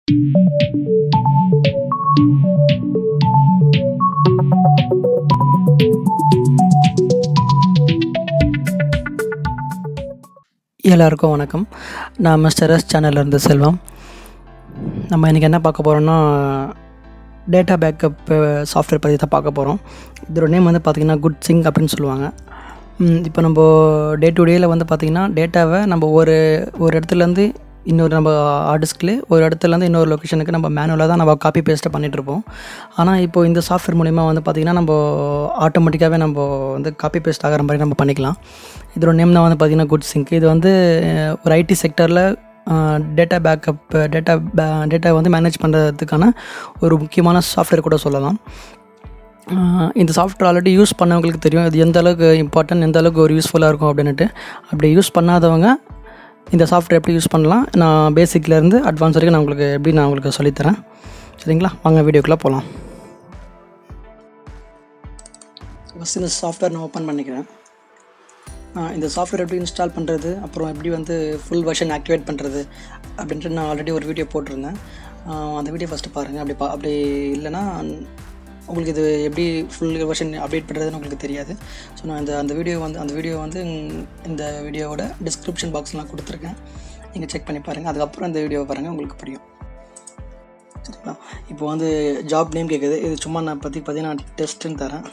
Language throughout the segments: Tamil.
எல்லாருக்கும் வணக்கம் நான் மிஸ்டர் எஸ் சேனல்லேருந்து செல்வம் நம்ம இன்றைக்கி என்ன பார்க்க போகிறோம்னா டேட்டா பேக்கப் சாஃப்ட்வேர் பற்றி தான் பார்க்க போகிறோம் இதோட நேம் வந்து பார்த்திங்கன்னா குட் சிங் அப்படின்னு சொல்லுவாங்க ம், இப்போ நம்ம டே டு டேயில் வந்து பார்த்திங்கன்னா டேட்டாவை நம்ம ஒரு ஒரு இடத்துலேருந்து இன்னொரு நம்ம ஆர்டிஸ்க்லே ஒரு இடத்துலேருந்து இன்னொரு லொக்கேஷனுக்கு நம்ம மேனுவலாக தான் நம்ம காப்பி பேஸ்ட்டை பண்ணிகிட்ருப்போம் ஆனால் இப்போ இந்த சாஃப்ட்வேர் மூலிமா வந்து பார்த்திங்கன்னா நம்ம ஆட்டோமேட்டிக்காகவே நம்ம வந்து காப்பி பேஸ்ட் ஆகிற மாதிரி நம்ம பண்ணிக்கலாம் இதோட நேம் தான் வந்து பார்த்திங்கன்னா குட் சிங்க் இது வந்து அஹ், ஒரு ஐடி செக்டரில் டேட்டா பேக்கப் டேட்டா டேட்டா வந்து மேனேஜ் பண்ணுறதுக்கான ஒரு முக்கியமான சாஃப்ட்வேர் கூட சொல்லலாம் ஆஹ் இந்த சாஃப்ட்வேர் ஆல்ரெடி யூஸ் பண்ணவங்களுக்கு தெரியும் இது எந்த அளவுக்கு இம்பார்ட்டன்ட் எந்த அளவுக்கு ஒரு யூஸ்ஃபுல்லாக இருக்கும் அப்படின்ட்டு அப்படி யூஸ் பண்ணாதவங்க இந்த சாஃப்ட்வேர் எப்படி யூஸ் பண்ணலாம் நான் பேசிக்லேருந்து அட்வான்ஸ் வரைக்கும் நான் உங்களுக்கு எப்படி நான் உங்களுக்கு சொல்லித்தரேன் சரிங்களா வாங்க வீடியோக்குள்ளே போகலாம் ஃபஸ்ட் இந்த சாஃப்ட்வேர் நான் ஓப்பன் பண்ணிக்கிறேன் ஆஹ் இந்த சாஃப்ட்வேர் எப்படி இன்ஸ்டால் பண்ணுறது அப்புறம் எப்படி வந்து ஃபுல் வெர்ஷன் ஆக்டிவேட் பண்ணுறது அப்படின்ட்டு நான் ஆல்ரெடி ஒரு வீடியோ போட்டிருந்தேன் ஆஹ் அந்த வீடியோ ஃபஸ்ட்டு பாருங்கள் அப்படி பா அப்படி இல்லைன்னா உங்களுக்கு இது எப்படி ஃபுல் வெர்ஷன் அப்டேட் பண்ணுறதுன்னு உங்களுக்கு தெரியாது ஸோ நான் இந்த அந்த வீடியோ வந்து அந்த வீடியோ வந்து இந்த- இந்த வீடியோவோட டிஸ்கிரிப்ஷன் பாக்ஸ்லாம் கொடுத்துருக்கேன் நீங்கள் செக் பண்ணி பாருங்கள் அதுக்கப்புறம் இந்த வீடியோவை பாருங்கள் உங்களுக்கு புரியும் சரிங்களா இப்போ வந்து ஜாப் நேம் கேட்குது இது சும்மா நான் பற்றி பார்த்தீங்கன்னா நான் டெஸ்ட்டுன்னு தரேன்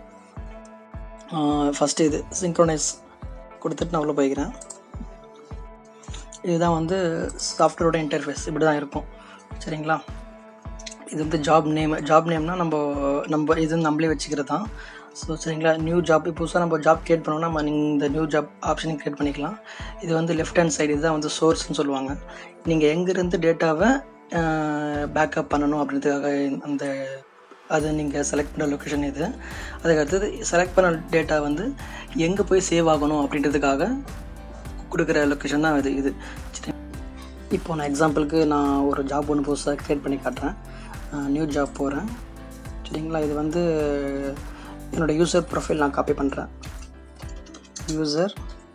ஃபஸ்ட்டு இது சிங்க்ரோனைஸ் கொடுத்துட்டு நான் உள்ள போய்க்கிறேன் இதுதான் வந்து சாஃப்ட்வேரோட இன்டர்ஃபேஸ் இப்படி தான் இருக்கும் சரிங்களா இது வந்து ஜாப் நேம் ஜாப் நேம்னா நம்ம நம்ம இது நம்மளே வச்சுக்கிறது தான் ஸோ சரிங்களா நியூ ஜாப் இப்போ புதுசாக நம்ம ஜாப் கிரியேட் பண்ணோம்னா நம்ம இந்த நியூ ஜாப் ஆப்ஷனை கிரியேட் பண்ணிக்கலாம் இது வந்து லெஃப்ட் ஹேண்ட் சைடு இதுதான் வந்து சோர்ஸ்னு சொல்லுவாங்க நீங்கள் எங்கேருந்து டேட்டாவை பேக்கப் பண்ணணும் அப்படின்றதுக்காக அந்த அது நீங்கள் செலக்ட் பண்ண லொக்கேஷன் இது அதுக்கு அடுத்தது செலக்ட் பண்ண டேட்டா வந்து எங்கே போய் சேவ் ஆகணும் அப்படின்றதுக்காக கொடுக்குற லொக்கேஷன் தான் இது இது சரி இப்போ நான் எக்ஸாம்பிளுக்கு நான் ஒரு ஜாப் ஒன்று புதுசாக க்ரியேட் பண்ணி காட்டுறேன் நியூ ஜாப் போகிறேன் சரிங்களா இது வந்து என்னோடய யூசர் ப்ரொஃபைல் நான் காப்பி பண்ணுறேன் user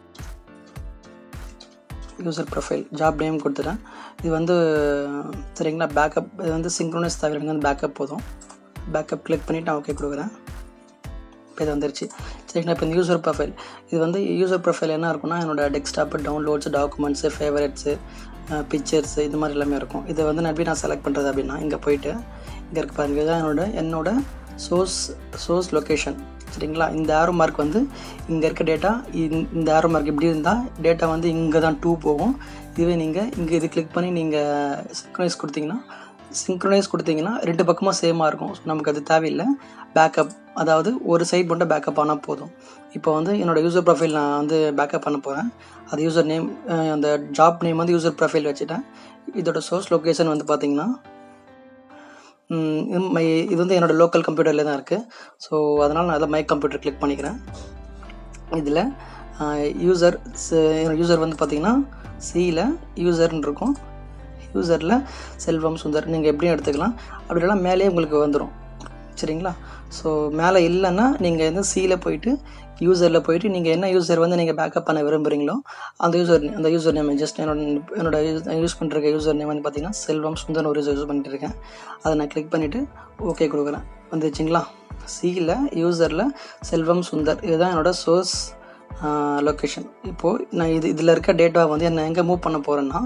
user profile job name கொடுத்துட்டேன் இது வந்து சரிங்களா பேக்கப் இது வந்து சிங்க்ரோனைஸ் தவிர எனக்கு வந்து பேக்கப் போதும் பேக்கப் கிளிக் பண்ணிவிட்டு நான் ஓகே கொடுக்குறேன் இப்போ இது வந்துருச்சு சரிங்களா இப்போ இந்த யூசர் ப்ரொஃபைல் இது வந்து யூசர் ப்ரொஃபைல் என்ன இருக்கும்னா என்னோட desktop downloads documents favourites pictures இது மாதிரி எல்லாமே இருக்கும் இதை வந்து நான் எப்படி நான் செலக்ட் பண்ணுறது அப்படின்னா இங்கே போயிட்டு இங்கே இருக்க பாருங்க இதுதான் என்னோட என்னோட சோர்ஸ் சோர்ஸ் லொக்கேஷன் சரிங்களா இந்த ஆரோ மார்க் வந்து இங்கே இருக்க டேட்டா இந்த ஆரோ மார்க் இப்படி இருந்தால் டேட்டா வந்து இங்கே தான் டூ போகும் இதுவே நீங்கள் இங்கே இது கிளிக் பண்ணி நீங்கள் சிங்க்ரனைஸ் கொடுத்தீங்கன்னா சிங்க்ரனைஸ் கொடுத்தீங்கன்னா ரெண்டு பக்கமும் சேமாக இருக்கும் ஸோ நமக்கு அது தேவையில்லை பேக்கப் அதாவது ஒரு சைட் மட்டும் பேக்கப் ஆனால் போதும் இப்போ வந்து என்னோட யூசர் ப்ரொஃபைல் நான் வந்து பேக்கப் பண்ண போகிறேன் அது யூசர் நேம் அந்த ஜாப் நேம் வந்து யூசர் ப்ரொஃபைல் வச்சுட்டேன் இதோட சோர்ஸ் லொக்கேஷன் வந்து பார்த்தீங்கன்னா ம், இது மை இது வந்து என்னோட லோக்கல் கம்ப்யூட்டரில் தான் இருக்குது ஸோ அதனால் நான் அதை மை கம்ப்யூட்டர் கிளிக் பண்ணிக்கிறேன் இதில் யூசர் யூசர் வந்து பார்த்தீங்கன்னா சியில் யூசர்னு இருக்கும் யூசரில் செல்வம் சுந்தர் நீங்கள் எப்படியும் எடுத்துக்கலாம் அப்படி இல்லைனா மேலேயே உங்களுக்கு வந்துடும் சரிங்களா ஸோ மேலே இல்லைன்னா நீங்கள் வந்து சியில் போயிட்டு யூசரில் போயிட்டு நீங்கள் என்ன யூசர் வந்து நீங்கள் பேக்கப் பண்ண விரும்புகிறீங்களோ அந்த யூசர் அந்த யூசர் நேம் ஜஸ்ட் என்னோட என்னோட யூஸ் பண்ணிருக்க யூசர் நேம் வந்து பார்த்தீங்கன்னா செல்வம் சுந்தர் ஒரு யூஸ் பண்ணிட்டு இருக்கேன் அதை நான் கிளிக் பண்ணிவிட்டு ஓகே கொடுக்குறேன் வந்துச்சுங்களா சியில் யூசரில் செல்வம் சுந்தர் இதுதான் என்னோட சோர்ஸ் லொக்கேஷன் இப்போது நான் இது இதில் இருக்க டேட்டா வந்து என்ன எங்கே மூவ் பண்ண போகிறேன்னா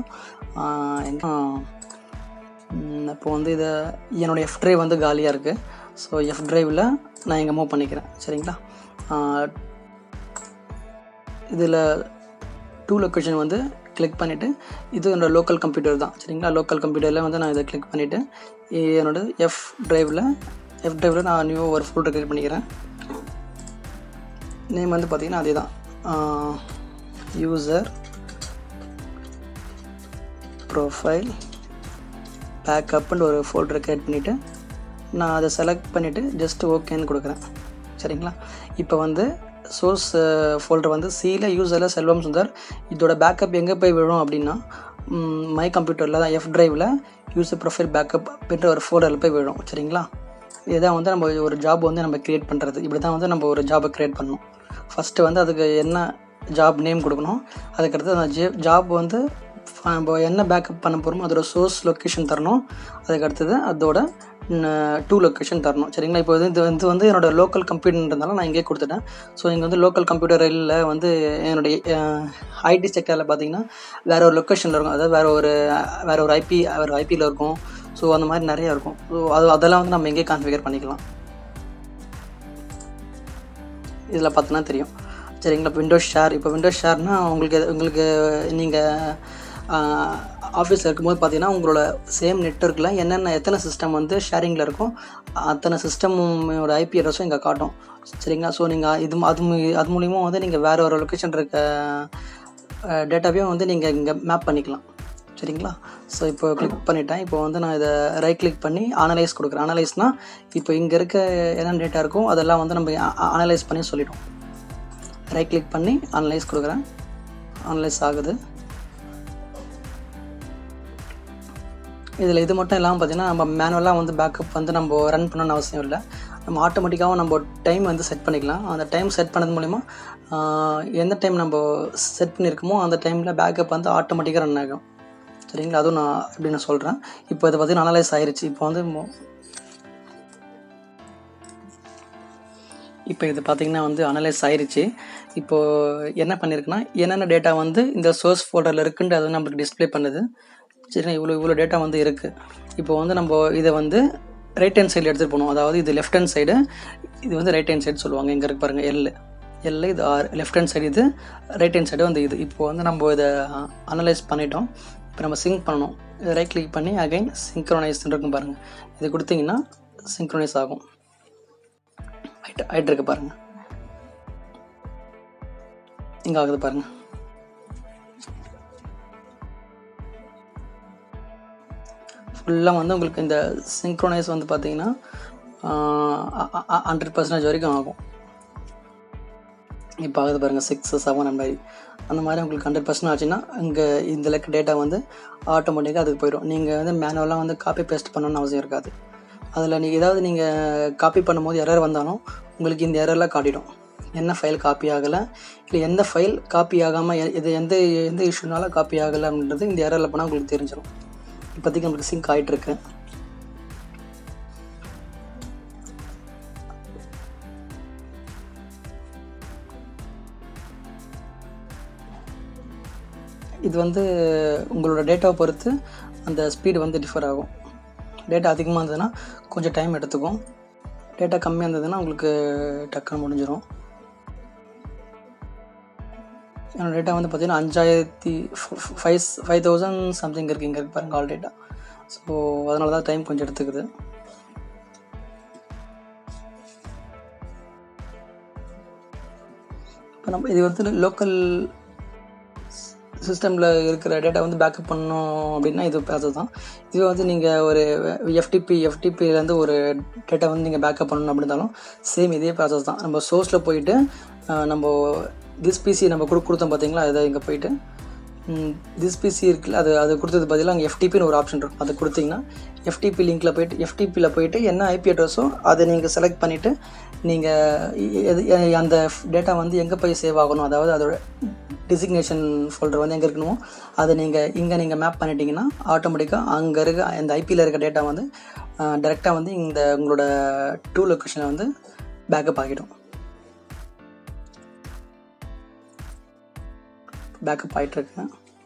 இப்போ வந்து இதை என்னோடய எஃப் ட்ரைவ் வந்து காலியாக இருக்குது ஸோ எஃப் ட்ரைவில் நான் இங்கே மூவ் பண்ணிக்கிறேன் சரிங்களா இதில் டூ லொக்கேஷன் வந்து கிளிக் பண்ணிவிட்டு இது என்னோடய லோக்கல் கம்ப்யூட்டர் தான் சரிங்களா லோக்கல் கம்ப்யூட்டரில் வந்து நான் இதை கிளிக் பண்ணிவிட்டு என்னோட எஃப் ட்ரைவில் எஃப் ட்ரைவில் நான் நியூ ஒரு ஃபோல்டர் கிரியேட் பண்ணிக்கிறேன் நேம் வந்து பார்த்தீங்கன்னா அதே தான் யூசர் ப்ரொஃபைல் பேக்கப்னு ஒரு ஃபோல்டர் க்ரியேட் பண்ணிவிட்டு நான் அதை செலக்ட் பண்ணிவிட்டு ஜஸ்ட் ஓகேன்னு கொடுக்குறேன் சரிங்களா இப்போ வந்து சோர்ஸ் ஃபோல்டர் வந்து சியில் யூசரில் செல்வம் சுந்தர் இதோட பேக்கப் எங்கே போய் விழும் அப்படின்னா மை கம்ப்யூட்டரில் தான் எஃப் ட்ரைவில் யூசர் ப்ரொஃபைல் பேக்கப் அப்படின்ற ஒரு ஃபோல்டரில் போய் விழும் சரிங்களா இதுதான் வந்து நம்ம ஒரு ஜாப் வந்து நம்ம க்ரியேட் பண்ணுறது இப்படி தான் வந்து நம்ம ஒரு ஜாபை க்ரியேட் பண்ணணும் ஃபஸ்ட்டு வந்து அதுக்கு என்ன ஜாப் நேம் கொடுக்கணும் அதுக்கடுத்து அந்த ஜே ஜாப் வந்து நம்ம என்ன பேக்கப் பண்ண போகிறோமோ அதோட சோர்ஸ் லொக்கேஷன் தரணும் அதுக்கு அடுத்தது அதோட டூ லொக்கேஷன் தரணும் சரிங்களா இப்போ வந்து இது வந்து வந்து என்னோட லோக்கல் கம்ப்யூட்டர்ன்றதால நான் இங்கே கொடுத்துட்டேன் ஸோ இங்கே வந்து லோக்கல் கம்ப்யூட்டர் இல்லை வந்து என்னுடைய ஐடி செக்டரில் பார்த்தீங்கன்னா வேற ஒரு லொக்கேஷனில் இருக்கும் அதாவது வேற ஒரு வேற ஒரு ஐபி வேறு ஐபியில் இருக்கும் ஸோ அந்த மாதிரி நிறையா இருக்கும் ஸோ அது அதெல்லாம் வந்து நம்ம எங்கே கான்ஃபிகர் பண்ணிக்கலாம் இதில் பார்த்தோன்னா தெரியும் சரிங்களா இப்போ விண்டோஸ் ஷேர் இப்போ விண்டோஸ் ஷேர்னா உங்களுக்கு எது- உங்களுக்கு நீங்கள் ஆஃபீஸில் இருக்கும்போது பார்த்தீங்கன்னா உங்களோட சேம் நெட்ஒர்க்கில் என்னென்ன எத்தனை சிஸ்டம் வந்து ஷேரிங்கில் இருக்கும் அத்தனை சிஸ்டமோட ஐபி அட்ரஸும் இங்கே காட்டும் சரிங்களா ஸோ நீங்கள் இது அது மூ- அது மூலிமா வந்து நீங்கள் வேறு ஒரு லொக்கேஷன் இருக்க டேட்டாவையும் வந்து நீங்கள் இங்கே மேப் பண்ணிக்கலாம் சரிங்களா ஸோ இப்போ கிளிக் பண்ணிட்டேன் இப்போ வந்து நான் இதை ரைட் கிளிக் பண்ணி அனலைஸ் கொடுக்குறேன் அனலைஸ்னால் இப்போ இங்கே இருக்க என்னென்ன டேட்டா இருக்கோ அதெல்லாம் வந்து நம்ம அனலைஸ் பண்ணி சொல்லிட்டோம் ரைட் கிளிக் பண்ணி அனலைஸ் கொடுக்குறேன் அனலைஸ் ஆகுது இதில் இது மட்டும் இல்லாமல் பார்த்தீங்கன்னா நம்ம மேனுவலாக வந்து பேக்கப் வந்து நம்ம ரன் பண்ணணும்னு அவசியம் இல்லை நம்ம ஆட்டோமேட்டிக்காகவும் நம்ம டைம் வந்து செட் பண்ணிக்கலாம் அந்த டைம் செட் பண்ணது மூலிமா ஆஹ், எந்த டைம் நம்ம செட் பண்ணியிருக்கோமோ அந்த டைமில் பேக்கப் வந்து ஆட்டோமேட்டிக்காக ரன் ஆகும் சரிங்களா அதுவும் நான் எப்படி நான் சொல்கிறேன் இப்போ இதை பார்த்தீங்கன்னா அனலைஸ் ஆயிருச்சு இப்போ வந்து மொ- இப்போ இது பார்த்தீங்கன்னா வந்து அனலைஸ் ஆயிருச்சு இப்போது என்ன பண்ணியிருக்குன்னா என்னென்ன டேட்டா வந்து இந்த சோர்ஸ் ஃபோல்டரில் இருக்குன்ட்டு அது நம்மளுக்கு டிஸ்ப்ளே பண்ணுது சரி இவ்வளோ இவ்வளோ டேட்டா வந்து இருக்குது இப்போ வந்து நம்ம இதை வந்து ரைட் ஹேண்ட் சைடில் எடுத்துகிட்டு போகணும் அதாவது இது லெஃப்ட் ஹேண்ட் சைடு இது வந்து ரைட் ஹேண்ட் சைடு சொல்லுவாங்க இங்கே இருக்கு பாருங்கள் எல் எல் இது ஆர் லெஃப்ட் ஹேண்ட் சைடு இது ரைட் ஹேண்ட் சைடு வந்து இது இப்போ வந்து நம்ம இதை அனலைஸ் பண்ணிட்டோம் இப்போ நம்ம சிங்க் பண்ணணும் இதை ரைட் கிளிக் பண்ணி அகைன் சிங்க்ரோனைஸ் இருக்கும் பாருங்கள் இது கொடுத்தீங்கன்னா சிங்க்ரோனைஸ் ஆகும் ஆயிட்டு ஆயிட்டு இருக்கு பாருங்க இங்க ஆகுது பாருங்க ஃபுல்லாக வந்து உங்களுக்கு இந்த சிங்க்ரோனைஸ் வந்து பார்த்தீங்கன்னா ஹண்ட்ரட் பர்சன்டேஜ் வரைக்கும் ஆகும் இப்போ ஆகுது பாருங்கள் சிக்ஸ் செவன் அந்த மாதிரி அந்த மாதிரி உங்களுக்கு ஹண்ட்ரட் பர்சன்ட் ஆச்சுன்னா இங்கே இந்த லெக்க டேட்டா வந்து ஆட்டோமேட்டிக்காக அதுக்கு போயிடும் நீங்கள் வந்து மேனுவலாக வந்து காப்பி பேஸ்ட் பண்ணணும்னு அவசியம் இருக்காது அதில் நீங்கள் ஏதாவது நீங்கள் காப்பி பண்ணும்போது எரர் வந்தாலும் உங்களுக்கு இந்த எரரில் காட்டிடும் என்ன ஃபைல் காப்பி ஆகலை இல்லை எந்த ஃபைல் காப்பி ஆகாமல் இது எந்த எந்த இஷ்யூனால காப்பி ஆகலை அப்படின்றது இந்த எரரில் போனால் உங்களுக்கு தெரிஞ்சிடும் இப்போதைக்கு நம்மளுக்கு சிங்க் ஆகிட்டுருக்கு இது வந்து உங்களோட டேட்டாவை பொறுத்து அந்த ஸ்பீடு வந்து டிஃபர் ஆகும் டேட்டா அதிகமாக இருந்ததுன்னா கொஞ்சம் டைம் எடுத்துக்கும் டேட்டா கம்மியாக இருந்ததுன்னா உங்களுக்கு டக்குன்னு முடிஞ்சிடும் என்னோட டேட்டா வந்து பார்த்தீங்கன்னா அஞ்சாயிரத்தி ஃபைவ் ஃபைவ் தௌசண்ட் சம்திங் இருக்குது இங்கே இருக்கு பாருங்க ஆல் டேட்டா ஸோ அதனால தான் டைம் கொஞ்சம் எடுத்துக்குது இப்போ நம்ம இது வந்து லோக்கல் சிஸ்டமில் இருக்கிற டேட்டா வந்து பேக்கப் பண்ணணும் அப்படின்னா இது ப்ராசஸ் தான் இது வந்து நீங்கள் ஒரு எஃப்டிபி எஃப்டிபிலேருந்து ஒரு டேட்டா வந்து நீங்கள் பேக்கப் பண்ணணும் அப்படின்னாலும் சேம் இதே ப்ராசஸ் தான் நம்ம சோர்ஸில் போயிட்டு அஹ், நம்ம திஸ் பிசி நம்ம கொடு கொடுத்தோம் பார்த்தீங்களா அதை இங்கே போயிட்டு திஸ் பிசி இருக்குல்ல அது அது கொடுத்தது பதிலாக அங்கே எஃப்டிபின்னு ஒரு ஆப்ஷன் இருக்கும் அதை கொடுத்தீங்கன்னா எஃப்டிபி லிங்க்கில் போயிட்டு எஃப்டிபியில் போயிட்டு என்ன ஐபி அட்ரஸோ அதை நீங்கள் செலக்ட் பண்ணிவிட்டு நீங்கள் அந்த டேட்டா வந்து எங்கே போய் சேவ் ஆகணும் அதாவது அதோட டிசிக்னேஷன் ஃபோல்டர் வந்து எங்கே இருக்கணுமோ அதை நீங்கள் இங்கே நீங்கள் மேப் பண்ணிட்டீங்கன்னா ஆட்டோமேட்டிக்காக அங்கே இருக்க அந்த ஐபியில் இருக்க டேட்டா வந்து டேரெக்டாக வந்து இந்த உங்களோட டூ லொக்கேஷனில் வந்து பேக்கப் ஆகிடும் பேக்கப் ஆகிட்டுருக்கு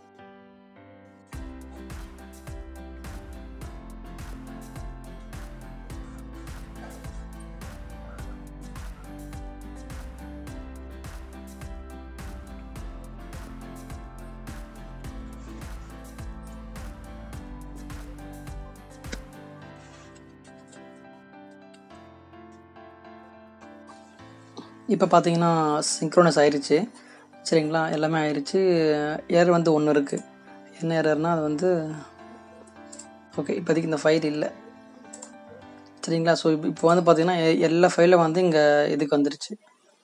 இப்போ பார்த்தீங்கன்னா சிங்க்ரோனஸ் ஆயிருச்சு சரிங்களா எல்லாமே ஆயிருச்சு ஏர் வந்து ஒன்று இருக்குது என்ன ஏரர்னால் அது வந்து ஓகே இப்போதைக்கு இந்த ஃபைல் இல்லை சரிங்களா ஸோ இப்போ இப்போ வந்து பார்த்தீங்கன்னா எ- எல்லா ஃபைலும் வந்து இங்கே இதுக்கு வந்துருச்சு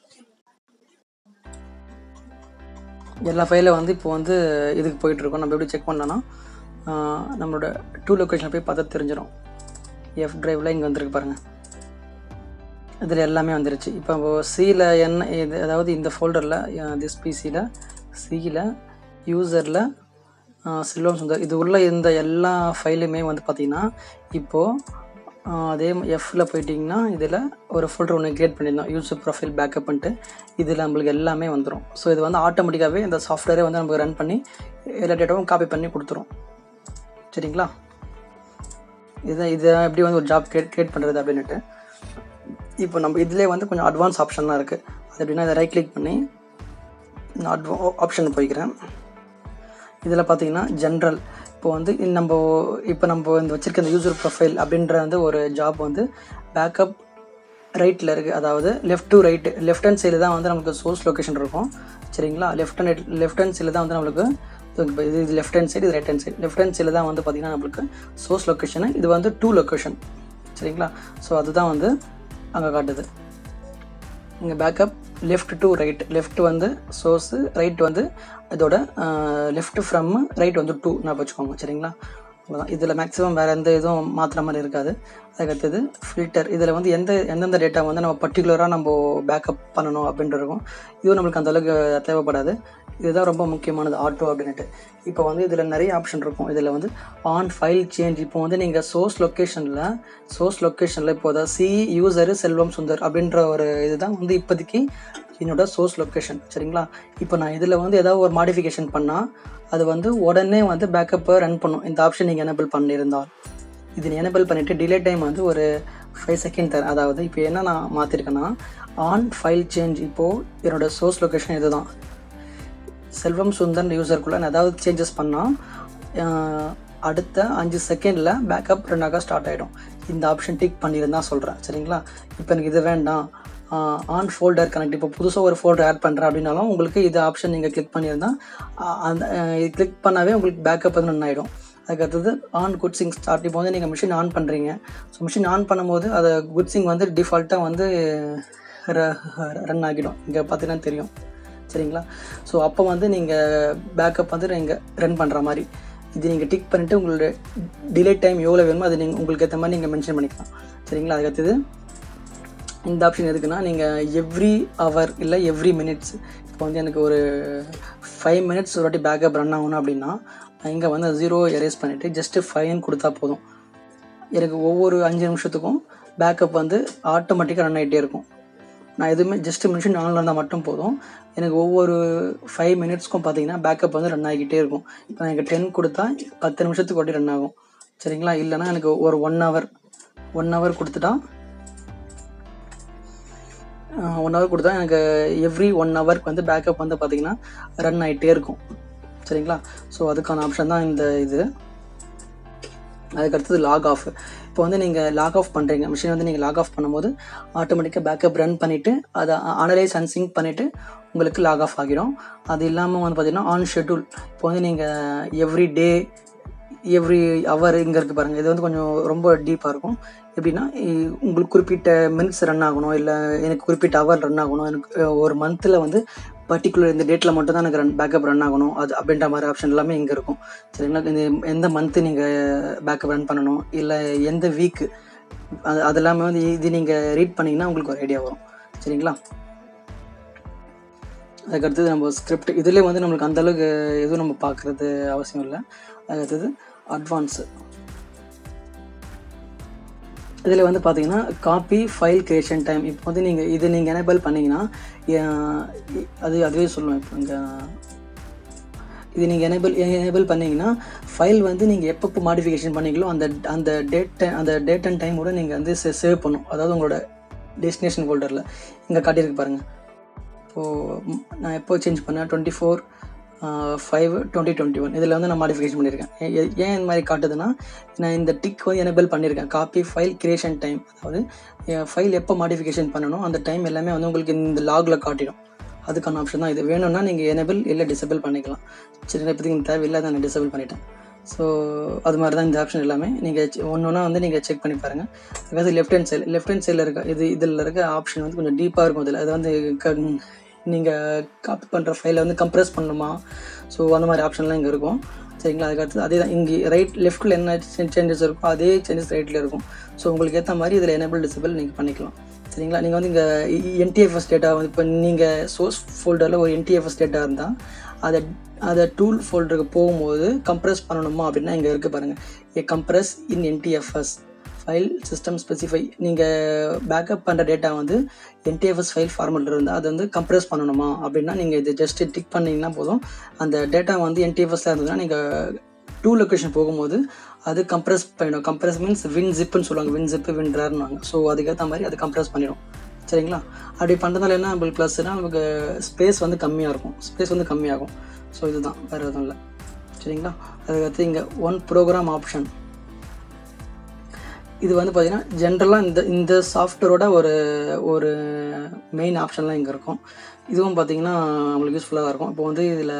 எல்லா ஃபைலும் வந்து இப்போ வந்து இதுக்கு போயிட்டுருக்கோம் நம்ம எப்படி செக் பண்ணோன்னா ஆஹ், நம்மளோட டூ லொக்கேஷன் போய் பார்த்தா தெரிஞ்சிடும் எஃப் டிரைவில் இங்கே வந்திருக்கு பாருங்கள் இதில் எல்லாமே வந்துருச்சு இப்போ சியில் என்ன இது அதாவது இந்த ஃபோல்டரில் திஸ் பிசியில் சியில் யூசரில் செல்வம் சுந்தர் இது உள்ள இந்த எல்லா ஃபைலுமே வந்து பார்த்திங்கன்னா இப்போது அதே எஃப்ல போயிட்டிங்கன்னா இதில் ஒரு ஃபோல்டர் ஒன்று க்ரியேட் பண்ணியிருந்தோம் யூசர் ப்ரொஃபைல் பேக்கப்ன்ட்டு இதில் நம்மளுக்கு எல்லாமே வந்துடும் ஸோ இது வந்து ஆட்டோமேட்டிக்காகவே இந்த சாஃப்ட்வேரே வந்து நமக்கு ரன் பண்ணி எல்லா டேட்டாவும் காப்பி பண்ணி கொடுத்துரும் சரிங்களா இதுதான் இது எப்படி வந்து ஒரு ஜாப் கிரியேட் கிரியேட் பண்ணுறது அப்படின்ட்டு இப்போ நம்ம இதிலே வந்து கொஞ்சம் அட்வான்ஸ் ஆப்ஷன்லாம் இருக்குது அது எப்படின்னா இதை ரைட் கிளிக் பண்ணி நான் அட்வா ஆப்ஷன் போய்க்கிறேன் இதில் பார்த்தீங்கன்னா ஜென்ரல் இப்போ வந்து இந்த நம்ம இப்போ நம்ம இந்த வச்சிருக்க இந்த யூசர் ப்ரொஃபைல் அப்படின்ற வந்து ஒரு ஜாப் வந்து பேக்கப் ரைட்டில் இருக்குது அதாவது left to right left hand சைடில் தான் வந்து நமக்கு சோர்ஸ் லொக்கேஷன் இருக்கும் சரிங்களா லெஃப்ட் ஹேண்ட் லெஃப்ட் ஹேண்ட் சைடில் தான் வந்து நம்மளுக்கு இப்போ இது இது லெஃப்ட் ஹேண்ட் சைடு இது right hand side left hand சைடில் தான் வந்து பார்த்திங்கன்னா நம்மளுக்கு சோர்ஸ் லொக்கேஷனு இது வந்து டூ லொக்கேஷன் சரிங்களா ஸோ அதுதான் வந்து அங்கே காட்டுது இங்கே backup left to right left வந்து சோர்ஸு ரைட் வந்து இதோட லெஃப்ட் ஃப்ரம் ரைட் வந்து டூ நான் வச்சுக்கோங்க சரிங்களா அவ்வளோதான் இதில் மேக்ஸிமம் வேறு எந்த இதுவும் மாற்றுற மாதிரி இருக்காது அதுக்கடுத்தது ஃபில்டர் இதில் வந்து எந்த எந்தெந்த டேட்டா வந்து நம்ம பர்டிகுலராக நம்ம பேக்கப் பண்ணணும் அப்படின்ட்டு இருக்கும் இதுவும் நம்மளுக்கு அந்தளவுக்கு தேவைப்படாது இதுதான் ரொம்ப முக்கியமானது ஆட்டோ அப்படின்ட்டு இப்போ வந்து இதில் நிறைய ஆப்ஷன் இருக்கும் இதில் வந்து ஆன் ஃபைல் சேஞ்ச் இப்போ வந்து நீங்கள் சோர்ஸ் லொக்கேஷனில் சோர்ஸ் லொக்கேஷனில் இப்போ அதாவது சி யூசரு செல்வம் சுந்தர் அப்படின்ற ஒரு இதுதான் வந்து இப்போதைக்கு என்னோட சோர்ஸ் லொக்கேஷன் சரிங்களா இப்போ நான் இதில் வந்து ஏதாவது ஒரு மாடிஃபிகேஷன் பண்ணால் அது வந்து உடனே வந்து பேக்கப்பை ரன் பண்ணும் இந்த ஆப்ஷன் நீங்கள் எனபிள் பண்ணியிருந்தால் இது எனபிள் பண்ணிவிட்டு டிலே டைம் வந்து ஒரு ஃபைவ் செகண்ட் தரேன் அதாவது இப்போ என்ன நான் மாற்றிருக்கேன்னா ஆன் ஃபைல் சேஞ்ச் இப்போது என்னோடய சோர்ஸ் லொக்கேஷன் இதுதான் செல்வம் சுந்தர் யூசருக்குள்ளே நான் ஏதாவது சேஞ்சஸ் பண்ணால் அடுத்த அஞ்சு செகண்டில் பேக்கப் ரெண்டாக ஸ்டார்ட் ஆகிடும் இந்த ஆப்ஷன் டிக் பண்ணியிருந்தா சொல்கிறேன் சரிங்களா இப்போ எனக்கு இது வேண்டாம் ஆன் ஃபோல்டர் கனெக்ட் இப்போ புதுசாக ஒரு ஃபோல்டர் ஆட் பண்ணுறேன் அப்படின்னாலும் உங்களுக்கு இது ஆப்ஷன் நீங்கள் கிளிக் பண்ணியிருந்தால் அந்த இது கிளிக் பண்ணாவே உங்களுக்கு பேக்கப் வந்து ரன் ஆகிடும் அதுக்கடுத்தது ஆன் குட்ஸிங் ஸ்டார்ட் இப்போ வந்து நீங்கள் மிஷின் ஆன் பண்ணுறீங்க ஸோ மிஷின் ஆன் பண்ணும்போது அதை குட்ஸிங் வந்து டிஃபால்ட்டாக வந்து ரன் ஆகிடும் இங்கே பார்த்தீங்கன்னா தெரியும் சரிங்களா ஸோ அப்போ வந்து நீங்கள் பேக்கப் வந்து நீங்கள் ரன் பண்ணுற மாதிரி இது நீங்கள் டிக் பண்ணிவிட்டு உங்களோட டிலே டைம் எவ்வளோ வேணுமோ அது நீங்கள் உங்களுக்கு ஏற்ற மாதிரி நீங்கள் மென்ஷன் பண்ணிக்கலாம் சரிங்களா அதுக்கடுத்தது இந்த ஆப்ஷன் எதுக்குன்னா நீங்கள் எவ்ரி ஹவர் இல்லை எவ்ரி மினிட்ஸ் இப்போ வந்து எனக்கு ஒரு ஃபைவ் மினிட்ஸ் ஒரு வாட்டி பேக்கப் ரன் ஆகணும் அப்படின்னா நான் இங்கே வந்து ஜீரோ எரேஸ் பண்ணிவிட்டு ஜஸ்ட்டு ஃபைன் கொடுத்தா போதும் எனக்கு ஒவ்வொரு அஞ்சு நிமிஷத்துக்கும் பேக்கப் வந்து ஆட்டோமேட்டிக்காக ரன் ஆகிட்டே இருக்கும் நான் எதுவுமே ஜஸ்ட் மிஷின் ஆனில் இருந்தால் மட்டும் போதும் எனக்கு ஒவ்வொரு ஃபைவ் மினிட்ஸ்க்கும் பார்த்தீங்கன்னா பேக்கப் வந்து ரன் ஆகிக்கிட்டே இருக்கும் இப்போ நான் எனக்கு டென் கொடுத்தா பத்து நிமிஷத்துக்கு வாட்டி ரன் ஆகும் சரிங்களா இல்லைனா எனக்கு ஒரு ஒன் ஹவர் ஒன் ஹவர் கொடுத்துட்டா ஒன் ஹவர் கொடுத்தா எனக்கு எவ்ரி ஒன் ஹவருக்கு வந்து பேக்கப் வந்து பார்த்திங்கன்னா ரன் ஆகிட்டே இருக்கும் சரிங்களா ஸோ அதுக்கான ஆப்ஷன் தான் இந்த இது அதுக்கடுத்தது லாக் ஆஃப் இப்போ வந்து நீங்கள் லாக் ஆஃப் பண்ணுறீங்க மிஷின் வந்து நீங்கள் லாக் ஆஃப் பண்ணும்போது ஆட்டோமேட்டிக்காக பேக்கப் ரன் பண்ணிவிட்டு அதை அனலைஸ் அண்ட் சிங்க் பண்ணிவிட்டு உங்களுக்கு லாக் ஆஃப் ஆகிடும் அது இல்லாமல் வந்து பார்த்திங்கன்னா ஆன் ஷெட்யூல் இப்போ வந்து நீங்கள் எவ்ரி டே எவ்ரி ஹவர் இங்கே இருக்குது பாருங்கள் இது வந்து கொஞ்சம் ரொம்ப டீப்பாக இருக்கும் எப்படின்னா உங்களுக்கு குறிப்பிட்ட மினிட்ஸ் ரன் ஆகணும் இல்லை எனக்கு குறிப்பிட்ட ஹவர் ரன் ஆகணும் எனக்கு ஒரு மந்தில் வந்து பர்டிகுலர் இந்த டேட்டில் மட்டும் தான் எனக்கு ரன் பேக்கப் ரன் ஆகணும் அது அப்படின்ற மாதிரி ஆப்ஷன் எல்லாமே இங்கே இருக்கும் சரிங்களா இந்த எந்த மந்த்து நீங்கள் பேக்கப் ரன் பண்ணணும் இல்லை எந்த வீக்கு அது அது எல்லாமே வந்து இது நீங்கள் ரீட் பண்ணிங்கன்னா உங்களுக்கு ஒரு ஐடியா வரும் சரிங்களா அதுக்கடுத்தது நம்ம ஸ்கிரிப்ட் இதுலேயே வந்து நம்மளுக்கு அந்தளவுக்கு எதுவும் நம்ம பார்க்குறது அவசியம் இல்லை அதுக்கடுத்தது அட்வான்ஸு இதில் வந்து பார்த்தீங்கன்னா காப்பி ஃபைல் கிரியேஷன் டைம் இப்போ வந்து நீங்கள் இது நீங்கள் எனேபிள் பண்ணிங்கன்னா அது அதுவே சொல்லுவேன் இப்போ இங்கே இது நீங்கள் எனேபிள் எனேபிள் பண்ணிங்கன்னா ஃபைல் வந்து நீங்கள் எப்பப்போ மாடிஃபிகேஷன் பண்ணீங்களோ அந்த அந்த டேட் அந்த டேட் அண்ட் டைமோட நீங்கள் வந்து சேவ் பண்ணும் அதாவது உங்களோட டெஸ்டினேஷன் ஃபோல்டரில் இங்கே காட்டியிருக்கு பாருங்கள் இப்போது நான் எப்போ சேஞ்ச் பண்ணேன் twenty four five twenty twenty one இதில் வந்து நான் மாடிஃபிகேஷன் பண்ணியிருக்கேன் ஏன் இந்த மாதிரி காட்டுதுன்னா நான் இந்த டிக் வந்து எனேபிள் பண்ணியிருக்கேன் காப்பி ஃபைல் கிரியேஷன் டைம் அதாவது ஃபைல் எப்போ மாடிஃபிகேஷன் பண்ணணும் அந்த டைம் எல்லாமே வந்து உங்களுக்கு இந்த லாகில் காட்டிடும் அதுக்கான ஆப்ஷன் தான் இது வேணும்னா நீங்கள் எனேபிள் இல்லை டிசபிள் பண்ணிக்கலாம் சரி இப்போதைக்கு எனக்கு தேவையில்லை நான் டிசபிள் பண்ணிட்டேன் ஸோ அது மாதிரி தான் இந்த ஆப்ஷன் எல்லாமே நீங்கள் ஒன்று ஒன்றா வந்து நீங்கள் செக் பண்ணி பாருங்கள் அதாவது left hand side left hand சைடில் இருக்க இது இதில் இருக்க ஆப்ஷன் வந்து கொஞ்சம் டீப்பாக இருக்கும் இதில் அது வந்து நீங்கள் காப்பி பண்ணுற ஃபைலை வந்து கம்ப்ரெஸ் பண்ணணுமா ஸோ அந்த மாதிரி ஆப்ஷன்லாம் இங்கே இருக்கும் சரிங்களா அதுக்கடுத்து அதே தான் இங்கே ரைட் லெஃப்ட்டில் என்ன சேஞ்சஸ் இருக்கோ அதே சேஞ்சஸ் ரைட்டில் இருக்கும் ஸோ உங்களுக்கு ஏற்ற மாதிரி இதில் எனேபிள் டிசபிள் நீங்கள் பண்ணிக்கலாம் சரிங்களா நீங்கள் வந்து இங்கே என்டிஎஃப்எஸ் டேட்டா வந்து இப்போ நீங்கள் சோர்ஸ் ஃபோல்டரில் ஒரு என்டிஎஃப்எஸ் டேட்டா இருந்தால் அதை அதை டூல் ஃபோல்டருக்கு போகும்போது கம்ப்ரெஸ் பண்ணணுமா அப்படின்னா இங்கே இருக்குது பாருங்கள் A compress in NTFS file system specify நீங்கள் பேக்கப் பண்ணுற டேட்டா வந்து என்டிஎஃப்எஸ் ஃபைல் ஃபார்மெட்டில் இருந்தால் அதை வந்து கம்ப்ரெஸ் பண்ணணுமா அப்படின்னா நீங்கள் இது ஜஸ்ட் டிக் பண்ணிங்கன்னா போதும் அந்த டேட்டா வந்து என்டிஎஃப்எஸ்ஸாக இருந்ததுன்னா நீங்கள் டூ லொக்கேஷன் போகும்போது அது கம்ப்ரெஸ் பண்ணிடும் கம்ப்ரெஸ் மீன்ஸ் வின் ஜிப்புன்னு சொல்லுவாங்க வின் ஜிப்பு வின் ரேர்னுவாங்க ஸோ அதுக்கேற்ற மாதிரி அது கம்ப்ரெஸ் பண்ணிடும் சரிங்களா அப்படி பண்ணுறதால என்ன நம்மளுக்கு ப்ளஸ்னால் நமக்கு ஸ்பேஸ் வந்து கம்மியாக இருக்கும் ஸ்பேஸ் வந்து கம்மியாகும் ஸோ இதுதான் வேறு எதுவும் இல்லை சரிங்களா அதுக்கடுத்து இங்கே ஒன் ப்ரோக்ராம் ஆப்ஷன் இது வந்து பார்த்திங்கன்னா ஜென்ரலாக இந்த இந்த சாஃப்ட்வேரோட ஒரு ஒரு மெயின் ஆப்ஷன்லாம் இங்கே இருக்கும் இதுவும் பார்த்திங்கன்னா நம்மளுக்கு யூஸ்ஃபுல்லாக தான் இருக்கும் இப்போ வந்து இதில்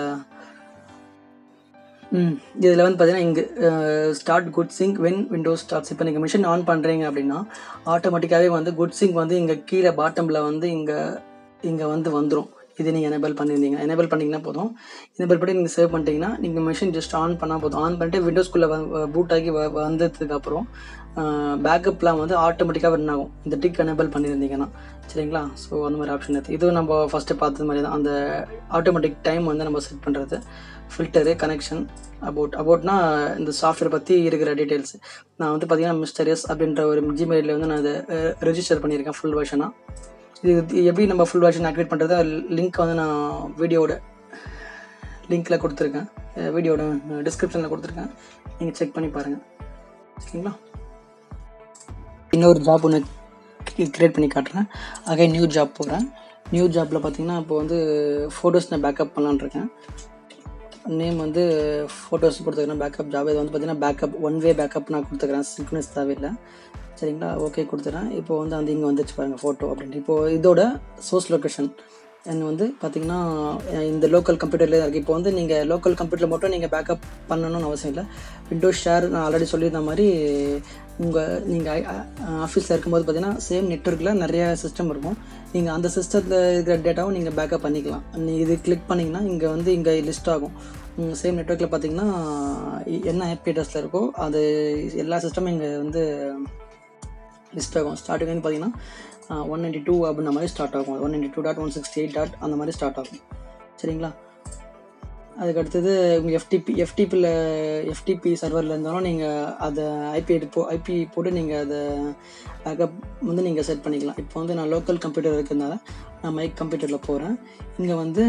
ம் இதில் வந்து பார்த்தீங்கன்னா இங்கே start GoodSync when Windows starts இப்போ நீங்கள் மிஷின் ஆன் பண்ணுறீங்க அப்படின்னா ஆட்டோமேட்டிக்காகவே வந்து குட் சிங்க் வந்து இங்கே கீழே பாட்டமில் வந்து இங்கே இங்கே வந்து வந்துடும் இது நீங்கள் எனேபிள் பண்ணியிருந்தீங்க எனேபிள் பண்ணிங்கன்னா போதும் எனேபிள் பண்ணி நீங்கள் சேவ் பண்ணிட்டீங்கன்னா நீங்கள் மிஷின் ஜஸ்ட் ஆன் பண்ணால் போதும் ஆன் பண்ணிட்டு விண்டோஸ்குள்ளே பூட் ஆகி வ வந்ததுக்கப்புறம் பேக்கப்லாம் வந்து ஆட்டோமேட்டிக்காக ரன் ஆகும் இந்த டிக் எனேபிள் பண்ணியிருந்தீங்கன்னா சரிங்களா ஸோ அந்த மாதிரி ஆப்ஷன் இருக்குது இதுவும் நம்ம ஃபஸ்ட்டு பார்த்தது மாதிரி தான் அந்த ஆட்டோமேட்டிக் டைம் வந்து நம்ம செட் பண்ணுறது ஃபில்டரு கனெக்ஷன் அபவுட் அபவுட்னா இந்த சாஃப்ட்வேர் பற்றி இருக்கிற டீட்டெயில்ஸ் நான் வந்து பார்த்தீங்கன்னா மிஸ்டர் எஸ் அப்படின்ற ஒரு ஜிமெயிலில் வந்து நான் அதை ரெஜிஸ்டர் பண்ணியிருக்கேன் ஃபுல் வெர்ஷனாக இது எப்படி நம்ம ஃபுல் வெர்ஷன் ஆக்டிவேட் பண்ணுறது லிங்க் வந்து நான் வீடியோட லிங்க்கில் கொடுத்துருக்கேன் வீடியோட டிஸ்கிரிப்ஷனில் கொடுத்துருக்கேன் நீங்கள் செக் பண்ணி பாருங்கள் சரிங்களா இன்னொரு ஜாப் ஒன்று க்ரியேட் பண்ணி காட்டுறேன் அகை நியூ ஜாப் போகிறேன் நியூ ஜாப்பில் பார்த்தீங்கன்னா இப்போ வந்து ஃபோட்டோஸ் நான் பேக்கப் பண்ணலான்னு இருக்கேன் நேம் வந்து ஃபோட்டோஸ் கொடுத்துக்கிறேன் பேக்கப் ஜாப் இது வந்து பார்த்தீங்கன்னா பேக்கப் ஒன் வே பேக்கப் நான் கொடுத்துக்கிறேன் சிக்னஸ் தேவையில்லை சரிங்களா ஓகே கொடுத்துறேன் இப்போ வந்து அந்த இங்கே வந்துச்சு பாருங்கள் ஃபோட்டோ அப்படின்ட்டு இப்போது இதோட சோர்ஸ் லொக்கேஷன் அண்ட் வந்து பார்த்தீங்கன்னா இந்த லோக்கல் கம்ப்யூட்டர்லேயே இருக்குது இப்போ வந்து நீங்கள் லோக்கல் கம்ப்யூட்டரில் மட்டும் நீங்கள் பேக்கப் பண்ணணும்னு அவசியம் இல்லை விண்டோஸ் ஷேர் நான் ஆல்ரெடி சொல்லியிருந்த மாதிரி உங்கள் நீங்கள் ஆஃபீஸில் இருக்கும்போது பார்த்தீங்கன்னா சேம் நெட்ஒர்க்கில் நிறைய சிஸ்டம் இருக்கும் நீங்கள் அந்த சிஸ்டத்தில் இருக்கிற டேட்டாவும் நீங்கள் பேக்கப் பண்ணிக்கலாம் நீங்கள் இது கிளிக் பண்ணிங்கன்னா இங்கே வந்து இங்கே லிஸ்ட் ஆகும் சேம் நெட்ஒர்க்கில் பார்த்தீங்கன்னா என்ன ஐபி அட்ரஸில் இருக்கோ அது எல்லா சிஸ்டமும் இங்கே வந்து லிஸ்ட் ஆகும் ஸ்டார்டிங் வந்து பார்த்தீங்கன்னா ஒன் நைன்டி டூ அப்படின்ற மாதிரி ஸ்டார்ட் ஆகும் one ninety two dot one sixty eight dot அந்த மாதிரி ஸ்டார்ட் ஆகும் சரிங்களா அதுக்கு அடுத்தது உங்கள் எஃப்டிபி எஃப்டிபியில் எஃப்டிபி சர்வரில் இருந்தாலும் நீங்கள் அதை ஐபி போ ஐபி போட்டு நீங்கள் அதை பேக்கப் வந்து நீங்கள் செட் பண்ணிக்கலாம் இப்போ வந்து நான் லோக்கல் கம்ப்யூட்டர் இருக்கிறதுனால நான் மைக் கம்ப்யூட்டரில் போகிறேன் இங்கே வந்து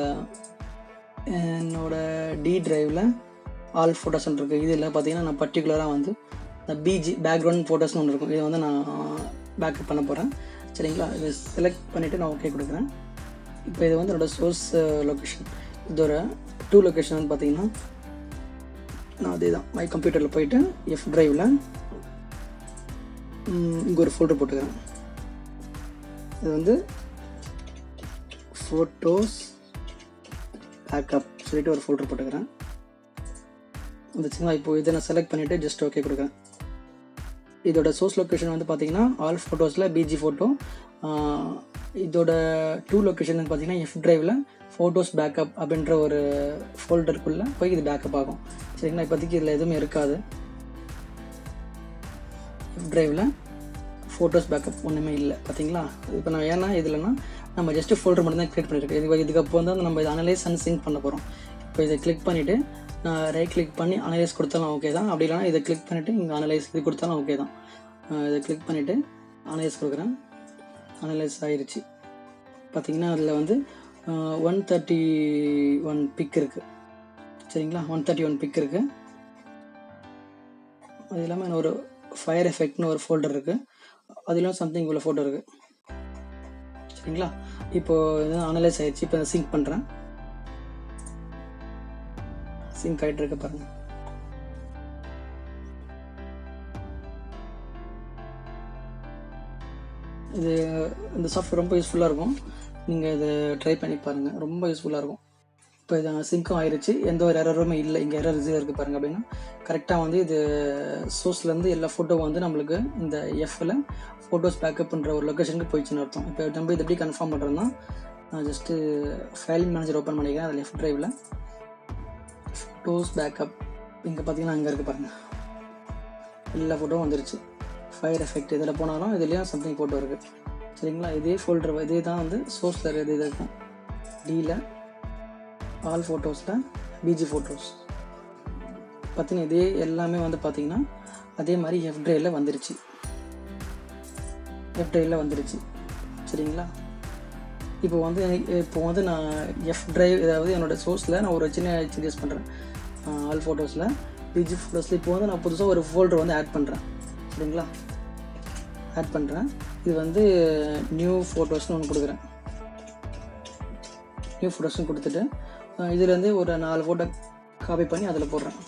என்னோடய டி ட்ரைவில் ஆல் ஃபோட்டோஸ் இருக்குது இதில் பார்த்தீங்கன்னா நான் பர்டிகுலராக வந்து இந்த பிஜி பேக்ரவுண்ட் ஃபோட்டோஸ்னு ஒன்று இருக்கும் இதை வந்து நான் பேக்கப் பண்ண போகிறேன் சரிங்களா இதை செலக்ட் பண்ணிவிட்டு நான் ஓகே கொடுக்குறேன் இப்போ இது வந்து என்னோடய சோர்ஸ் லொக்கேஷன் இதோட டூ லொக்கேஷன் வந்து பார்த்தீங்கன்னா நான் அதே தான் மை கம்ப்யூட்டரில் போயிட்டு எஃப் ட்ரைவில் இங்கே ஒரு ஃபோல்டர் போட்டுக்கிறேன் இது வந்து ஃபோட்டோஸ் பேக்கப் சொல்லிட்டு ஒரு ஃபோல்டர் போட்டுக்கிறேன் வந்துச்சுங்களா இப்போ இதை நான் செலக்ட் பண்ணிவிட்டு ஜஸ்ட் ஓகே கொடுக்குறேன் இதோட சோர்ஸ் லொக்கேஷன் வந்து பார்த்தீங்கன்னா ஆல் ஃபோட்டோஸில் பிஜி ஃபோட்டோ இதோட டூ லொக்கேஷன் வந்து பார்த்தீங்கன்னா எஃப் ட்ரைவில் ஃபோட்டோஸ் பேக்கப் அப்படின்ற ஒரு ஃபோல்டருக்குள்ளே போய் இது பேக்கப் ஆகும் சரிங்களா இப்போதைக்கு இதில் எதுவுமே இருக்காது எஃப் ட்ரைவில் ஃபோட்டோஸ் பேக்கப் ஒன்றுமே இல்லை பார்த்தீங்களா இப்போ நான் ஏன்னா இதுலனா நம்ம ஜஸ்ட் ஃபோல்டர் மட்டும் தான் க்ரியேட் பண்ணியிருக்கோம் இது இதுக்கப்புறம் வந்து நம்ம இதை அனலைஸ் அண்ட் சிங்க் பண்ண போகிறோம் இப்போ இதை கிளிக் பண்ணிவிட்டு நான் ரைட் கிளிக் பண்ணி அனலைஸ் கொடுத்தாலும் ஓகே தான் அப்படி இல்லைனா இதை கிளிக் பண்ணிவிட்டு இங்கே அனலைஸ் இது கொடுத்தாலும் ஓகே தான் இதை கிளிக் பண்ணிவிட்டு அனலைஸ் கொடுக்குறேன் அனலைஸ் ஆயிடுச்சு பார்த்தீங்கன்னா அதில் வந்து ஒன் தேர்ட்டி ஒன் பிக் இருக்குது சரிங்களா ஒன் தேர்ட்டி ஒன் பிக் இருக்குது அது இல்லாமல் ஒரு ஃபயர் எஃபெக்ட்னு ஒரு ஃபோல்டர் இருக்குது அதிலும் சம்திங் உள்ள ஃபோட்டோ இருக்குது சரிங்களா இப்போது இது அனலைஸ் ஆயிடுச்சு இப்போ சிங்க் பண்ணுறேன் சிங்க் ஆகிட்டு இருக்க பாருங்க இது இந்த சாஃப்ட்வேர் ரொம்ப யூஸ்ஃபுல்லாக இருக்கும் நீங்கள் இதை ட்ரை பண்ணி பாருங்கள் ரொம்ப யூஸ்ஃபுல்லாக இருக்கும் இப்போ இது சிங்க்கும் ஆயிடுச்சு எந்த ஒரு எரருமே இல்லை இங்கே எரர் இது இருக்குது பாருங்கள் அப்படின்னா கரெக்டாக வந்து இது சோர்ஸ்லேருந்து எல்லா ஃபோட்டோ வந்து நம்மளுக்கு இந்த எஃப்ல ஃபோட்டோஸ் பேக்கப்ன்ற ஒரு லொக்கேஷனுக்கு போயிடுச்சுன்னு அர்த்தம் இப்போ நம்ம இது எப்படி கன்ஃபார்ம் பண்ணுறோன்னா நான் ஜஸ்ட்டு ஃபைல் மேனேஜர் ஓப்பன் பண்ணிக்கிறேன் அதில் லெஃப்ட் ட்ரைவில் ஃபோட்டோஸ் பேக்கப் இங்கே பார்த்தீங்கன்னா அங்கே இருக்குது பாருங்கள் எல்லா ஃபோட்டோவும் வந்துருச்சு ஃபயர் எஃபெக்ட் இதில் போனாலும் இதுலேயும் சம்திங் ஃபோட்டோ இருக்குது சரிங்களா இதே ஃபோல்டர் இதே தான் வந்து சோர்ஸில் இது இது இருக்கும் டியில் ஆல் ஃபோட்டோஸில் பிஜி ஃபோட்டோஸ் பார்த்தீங்கன்னா இதே எல்லாமே வந்து பார்த்தீங்கன்னா அதே மாதிரி எஃப் ட்ரைவில் வந்துருச்சு எஃப் ட்ரைவில் வந்துருச்சு சரிங்களா இப்போ வந்து இப்போ வந்து நான் எஃப் ட்ரைவ் அதாவது என்னோடய சோர்ஸில் நான் ஒரு சின்ன சேஞ்சஸ் பண்ணுறேன் ஆல் ஃபோட்டோஸில் பிஜி ஃபோட்டோஸில் இப்போ வந்து நான் புதுசாக ஒரு ஃபோல்டர் வந்து ஆட் பண்ணுறேன் சரிங்களா ஆட் பண்ணுறேன் இது வந்து நியூ ஃபோட்டோஸ்னு ஒன்று கொடுக்குறேன் நியூ ஃபோட்டோஸ்னு கொடுத்துட்டு இதுலேருந்து ஒரு நாலு ஃபோட்டோ காப்பி பண்ணி அதில் போடுறேன்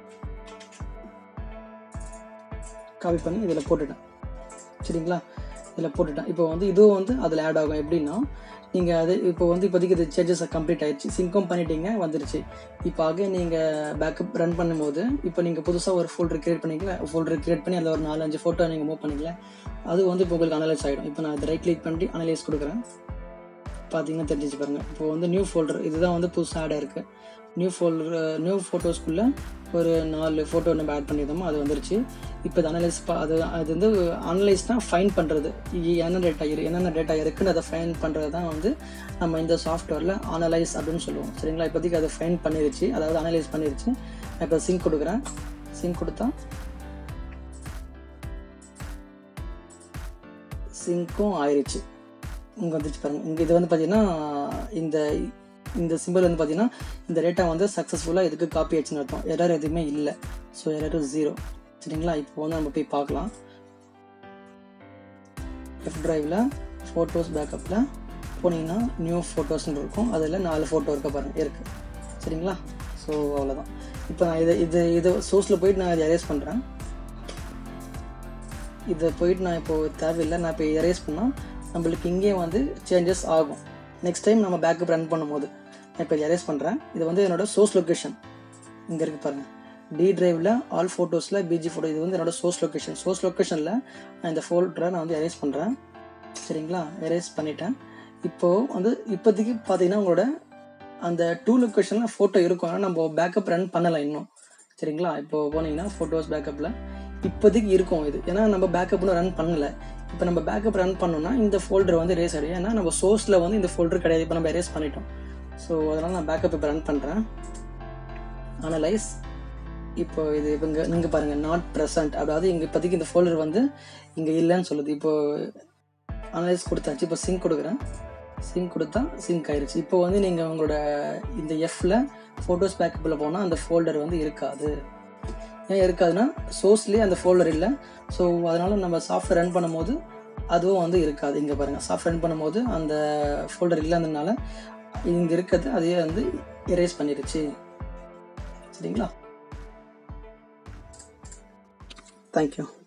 காப்பி பண்ணி இதில் போட்டுட்டேன் சரிங்களா இதில் போட்டுட்டேன் இப்போ வந்து இதுவும் வந்து அதில் ஆட் ஆகும் எப்படின்னா நீங்கள் அது இப்போ வந்து இப்போதைக்கு இது சேஞ்சஸ் கம்ப்ளீட் ஆயிடுச்சு சிங்கம் பண்ணிட்டீங்க வந்துருச்சு இப்போ ஆக நீங்கள் பேக்கப் ரன் பண்ணும்போது இப்போ நீங்கள் புதுசாக ஒரு ஃபோல்டர் கிரியேட் பண்ணிக்கல ஃபோல்டர் கிரியேட் பண்ணி அதில் ஒரு நாலு அஞ்சு ஃபோட்டோ நீங்கள் மூவ் பண்ணிக்கல அது வந்து இப்போ உங்களுக்கு அனலைஸ் ஆகிடும் இப்போ நான் அதை ரைட் கிளிக் பண்ணி அனலைஸ் கொடுக்குறேன் பார்த்தீங்கன்னா தெரிஞ்சிச்சு பாருங்கள் இப்போ வந்து நியூ ஃபோல்டர் இதுதான் வந்து புதுசாக ஆட் இருக்குது நியூ ஃபோல்டர் நியூ ஃபோட்டோஸ்க்குள்ளே ஒரு நாலு ஃபோட்டோ நம்ம ஆட் பண்ணியிருந்தோமோ அது வந்துருச்சு இப்போ இது அனலைஸ் அது அது வந்து அனலைஸ்னால் ஃபைன் பண்ணுறது என்ன டேட்டா இரு என்னென்ன டேட்டா இருக்குன்னு அதை ஃபைன் பண்ணுறது தான் வந்து நம்ம இந்த சாஃப்ட்வேரில் அனலைஸ் அப்படின்னு சொல்லுவோம் சரிங்களா இப்போதைக்கு அதை ஃபைன் பண்ணிருச்சு அதாவது அனலைஸ் பண்ணிருச்சு நான் இப்போ சிங்க் கொடுக்குறேன் சிங்க் கொடுத்தா சிங்க்கும் ஆயிடுச்சு இங்கே வந்துச்சு பாருங்கள் இங்கே இது வந்து பார்த்தீங்கன்னா இந்த இந்த சிம்பிள் வந்து பார்த்தீங்கன்னா இந்த டேட்டா வந்து சக்ஸஸ்ஃபுல்லாக இதுக்கு காப்பி ஆச்சுன்னு அர்த்தம் எரர் எதுவுமே இல்லை ஸோ எரர் ஜீரோ சரிங்களா இப்போ வந்து நம்ம போய் பார்க்கலாம் எஃப் ட்ரைவில் ஃபோட்டோஸ் பேக்கப்பில் போனீங்கன்னா நியூ ஃபோட்டோஸ்னு இருக்கும் அதில் நாலு ஃபோட்டோ இருக்க பாருங்கள் இருக்குது சரிங்களா ஸோ அவ்வளோதான் இப்போ நான் இதை இது இது சோர்ஸில் போயிட்டு நான் இதை எரேஸ் பண்ணுறேன் இதை போயிட்டு நான் இப்போது தேவையில்லை நான் இப்போ எரேஸ் பண்ணால் நம்மளுக்கு இங்கே வந்து சேஞ்சஸ் ஆகும் நெக்ஸ்ட் டைம் நம்ம பேக்கப் ரன் பண்ணும்போது நான் இப்போ எரேஸ் பண்ணுறேன் இது வந்து என்னோட சோர்ஸ் லொக்கேஷன் இங்கே இருக்குது பாருங்கள் டி டிரைவில் ஆல் ஃபோட்டோஸில் பிஜி ஃபோட்டோ இது வந்து என்னோட சோர்ஸ் லொக்கேஷன் சோர்ஸ் லொக்கேஷனில் நான் இந்த ஃபோல்டரை நான் வந்து எரேஸ் பண்ணுறேன் சரிங்களா எரேஸ் பண்ணிட்டேன் இப்போது வந்து இப்போதைக்கு பார்த்தீங்கன்னா உங்களோட அந்த டூ லொக்கேஷனில் ஃபோட்டோ இருக்கும் ஆனால் நம்ம பேக்கப் ரன் பண்ணலை இன்னும் சரிங்களா இப்போது போனீங்கன்னா ஃபோட்டோஸ் பேக்கப்பில் இப்போதைக்கு இருக்கும் இது ஏன்னா நம்ம பேக்கப்னு ரன் பண்ணலை இப்போ நம்ம பேக்கப் ரன் பண்ணோம்னா இந்த ஃபோல்டர் வந்து ரேஸ் ஆகிடும் ஏன்னா நம்ம சோர்ஸில் வந்து இந்த ஃபோல்டர் கிடையாது இப்போ நம்ம எரேஸ் பண்ணிட்டோம் ஸோ அதனால் நான் பேக்கப் இப்போ ரன் பண்ணுறேன் அனலைஸ் இப்போ இது இவங்க நீங்கள் பாருங்கள் நாட் ப்ரெசன்ட் அதாவது இங்கே இப்போதைக்கு இந்த ஃபோல்டர் வந்து இங்கே இல்லைன்னு சொல்லுது இப்போ அனலைஸ் கொடுத்தாச்சு இப்போ சிங்க் கொடுக்குறேன் சிங்க் கொடுத்தா சிங்க் ஆயிடுச்சு இப்போ வந்து நீங்கள் உங்களோட இந்த எஃப்ல ஃபோட்டோஸ் பேக்கப்பில் போனால் அந்த ஃபோல்டர் வந்து இருக்காது ஏன் இருக்காதுன்னா சோர்ஸ்லேயே அந்த ஃபோல்டர் இல்லை ஸோ அதனால் நம்ம சாஃப்ட்வேர் ரன் பண்ணும்போது அதுவும் வந்து இருக்காது இங்கே பாருங்கள் சாஃப்ட்வேர் ரன் பண்ணும்போது அந்த ஃபோல்டர் இல்லாததுனால இங்கே இருக்கிறது அதையே வந்து எரேஸ் பண்ணிடுச்சு சரிங்களா தேங்க்யூ